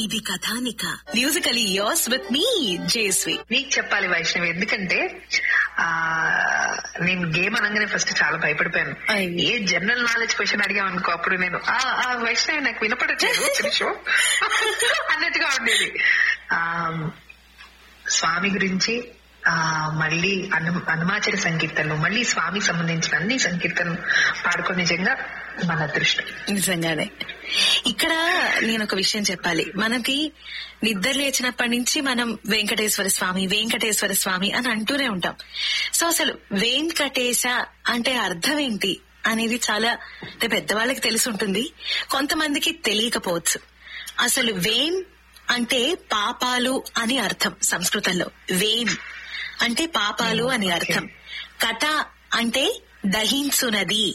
ఇది కథానిక musically yours with me Jasvi నీకు చెప్పాలి వైష్ణవి ఎందుకంటే ఆ నేను గేమ్ అనగానే ఫస్ట్ చాలా భయపడిపోయాను అయ్యో. ఏ జనరల్ నాలెడ్జ్ క్వశ్చన్ అడిగాం అనుకో అప్పుడు నేను ఆ ఆ వైష్ణవి నాకు వినపడట్లేదు తెలుసు అన్నట్టుగా ఉండేది ఆ స్వామి గురించి ఆ మళ్ళీ అను హనుమాచల సంకీర్తనలు మళ్ళీ స్వామికి సంబంధించిన అన్ని సంకీర్తనలు పాడుకుని నిజంగా మన అదృష్టం నిజంగానే ఇక్కడ నేను ఒక విషయం చెప్పాలి మనకి నిద్ర లేచినప్పటి నుంచి మనం వెంకటేశ్వర స్వామి వెంకటేశ్వర స్వామి అని అంటూనే ఉంటాం సో అసలు వెంకటేశ అంటే అర్థం ఏంటి అనేది చాలా అంటే పెద్దవాళ్ళకి తెలిసి ఉంటుంది కొంతమందికి తెలియకపోవచ్చు అసలు వేం అంటే పాపాలు అని అర్థం సంస్కృతంలో వేం అంటే పాపాలు అని అర్థం కథ అంటే దహించునది